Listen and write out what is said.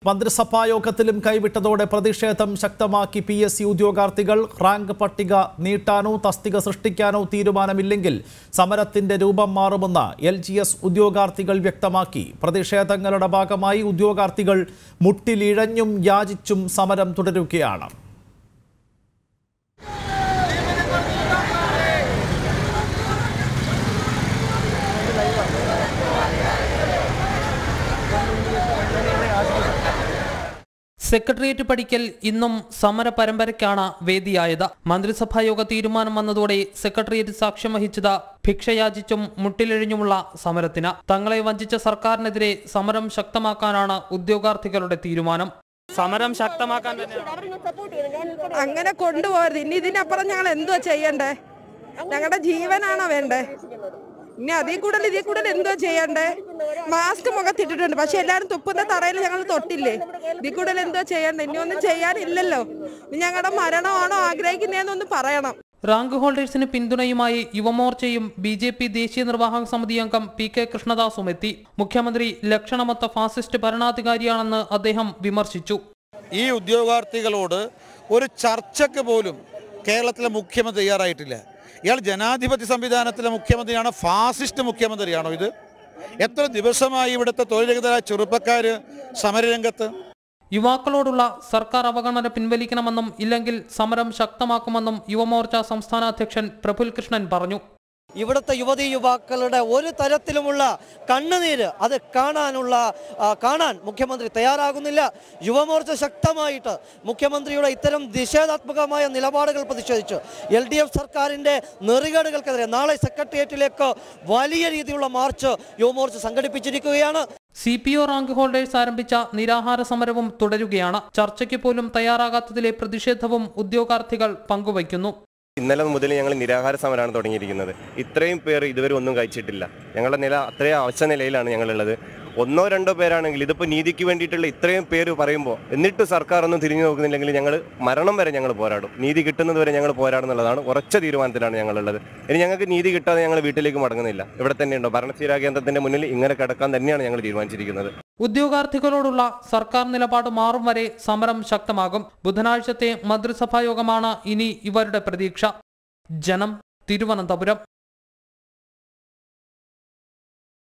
മന്ത്രിസഭാ യോഗത്തിലും കൈവിട്ടതോടെ പ്രതിഷേധം ശക്തമാക്കി പി എസ് സി ഉദ്യോഗാർത്ഥികൾ റാങ്ക് പട്ടിക നീട്ടാനോ തസ്തിക സൃഷ്ടിക്കാനോ തീരുമാനമില്ലെങ്കിൽ സമരത്തിന്റെ രൂപം മാറുമെന്ന് എൽ ജി എസ് ഉദ്യോഗാർത്ഥികൾ വ്യക്തമാക്കി പ്രതിഷേധങ്ങളുടെ ഭാഗമായി ഉദ്യോഗാർത്ഥികൾ മുട്ടിലിഴഞ്ഞും യാചിച്ചും സമരം തുടരുകയാണ് സെക്രട്ടേറിയറ്റ് പഠിക്കൽ ഇന്നും സമര പരമ്പരയ്ക്കാണ് വേദിയായത് മന്ത്രിസഭാ യോഗ തീരുമാനം വന്നതോടെ സെക്രട്ടേറിയറ്റ് സാക്ഷ്യം വഹിച്ചത് ഭിക്ഷയാചിച്ചും മുട്ടിലിഴിഞ്ഞുമുള്ള സമരത്തിന് തങ്ങളെ വഞ്ചിച്ച സർക്കാരിനെതിരെ സമരം ശക്തമാക്കാനാണ് ഉദ്യോഗാർത്ഥികളുടെ തീരുമാനം സമരം ശക്തമാക്കാൻ തന്നെയാണ് അങ്ങനെ കൊണ്ടുപോകരുത് ഇനി ഇതിനപ്പുറം ഞങ്ങൾ എന്തുവാ ചെയ്യണ്ടേ ഞങ്ങളുടെ ജീവനാണോ വേണ്ടേ ഇനി അതിൽ കൂടുതൽ ഇതിൽ കൂടുതൽ എന്തുവാ ചെയ്യണ്ടേ മാസ്ക് മുഖത്തിട്ടിട്ടുണ്ട് പക്ഷെ എല്ലാവരും തുപ്പുന്ന തറയിൽ ഞങ്ങൾ തൊട്ടില്ലേ ഇതിൽ കൂടുതൽ എന്തുവാ ചെയ്യണ്ടേ ഇനി ഒന്നും ചെയ്യാനില്ലല്ലോ ഇനി ഞങ്ങളുടെ മരണമാണോ ആഗ്രഹിക്കുന്നതെന്നൊന്ന് പറയണം റാങ്ക് ഹോൾഡേഴ്സിന് പിന്തുണയുമായി യുവമോർച്ചയും ബി ജെ പി ദേശീയ നിർവാഹക സമിതി അംഗം പി കെ കൃഷ്ണദാസും എത്തി മുഖ്യമന്ത്രി ലക്ഷണമൊത്ത ഫാസിസ്റ്റ് ഭരണാധികാരിയാണെന്ന് അദ്ദേഹം വിമർശിച്ചു ഈ ഉദ്യോഗാർത്ഥികളോട് ഒരു ചർച്ചയ്ക്ക് പോലും കേരളത്തിലെ മുഖ്യമന്ത്രി തയ്യാറായിട്ടില്ല ഇയാൾ ജനാധിപത്യ സംവിധാനത്തിലെ മുഖ്യമന്ത്രിയാണോ ഫാസിസ്റ്റ് മുഖ്യമന്ത്രിയാണോ ഇത് എത്ര ദിവസമായി ഇവിടുത്തെ തൊഴിൽരഹിതരായ ചെറുപ്പക്കാർ സമരരംഗത്ത് യുവാക്കളോടുള്ള സർക്കാർ അവഗണന പിൻവലിക്കണമെന്നും ഇല്ലെങ്കിൽ സമരം ശക്തമാക്കുമെന്നും യുവമോർച്ച സംസ്ഥാന അധ്യക്ഷൻ പ്രഫുൽ കൃഷ്ണൻ പറഞ്ഞു ഇവിടുത്തെ യുവതി യുവാക്കളുടെ ഒരു തരത്തിലുമുള്ള കണ്ണുനീര് അത് കാണാനുള്ള ആ, കാണാൻ മുഖ്യമന്ത്രി തയ്യാറാകുന്നില്ല യുവമോർച്ച ശക്തമായിട്ട് മുഖ്യമന്ത്രിയുടെ ഇത്തരം നിഷേധാത്മകമായ നിലപാടുകൾ പ്രതിഷേധിച്ച് എൽ ഡി എഫ് സർക്കാരിൻ്റെ നെറികേടുകൾക്കെതിരെ നാളെ സെക്രട്ടേറിയറ്റിലേക്ക് വലിയ രീതിയിലുള്ള മാർച്ച് യുവമോർച്ച സംഘടിപ്പിച്ചിരിക്കുകയാണ് C P O rank holders ആരംഭിച്ച നിരാഹാര സമരവും തുടരുകയാണ് ചർച്ചയ്ക്ക് പോലും തയ്യാറാകാത്തതിലെ പ്രതിഷേധവും ഉദ്യോഗാർത്ഥികൾ പങ്കുവയ്ക്കുന്നു ഇന്നലെ മുതൽ ഞങ്ങൾ നിരാഹാര സമരമാണ് തുടങ്ങിയിരിക്കുന്നത് ഇത്രയും പേർ ഇതുവരെ ഒന്നും കഴിച്ചിട്ടില്ല ഞങ്ങളുടെ നില അത്രയും അവശ നിലയിലാണ് ഞങ്ങളുള്ളത് ഒന്നോ രണ്ടോ പേരാണെങ്കിൽ ഇതിപ്പോൾ നീതിക്ക് വേണ്ടിയിട്ടുള്ള ഇത്രയും പേര് പറയുമ്പോൾ എന്നിട്ട് സർക്കാർ ഒന്നും തിരിഞ്ഞു നോക്കുന്നില്ലെങ്കിൽ ഞങ്ങൾ മരണം വരെ ഞങ്ങൾ പോരാടും നീതി കിട്ടുന്നത് വരെ ഞങ്ങൾ പോരാടുന്നുള്ളതാണ് ഉറച്ച തീരുമാനത്തിലാണ് ഞങ്ങളുള്ളത് ഇനി ഞങ്ങൾക്ക് നീതി കിട്ടാതെ ഞങ്ങൾ വീട്ടിലേക്ക് മടങ്ങുന്നില്ല ഇവിടെ തന്നെയുണ്ടോ ഭരണസ്ഥിരാ കേന്ദ്രത്തിന്റെ മുന്നിൽ ഇങ്ങനെ കിടക്കാൻ തന്നെയാണ് ഞങ്ങൾ തീരുമാനിച്ചിരിക്കുന്നത് ഉദ്യോഗാർത്ഥികളോടുള്ള സർക്കാർ നിലപാട് മാറും വരെ സമരം ശക്തമാകും ബുധനാഴ്ചത്തെ മന്ത്രിസഭാ യോഗമാണ് ഇനി ഇവരുടെ പ്രതീക്ഷ ജനം തിരുവനന്തപുരം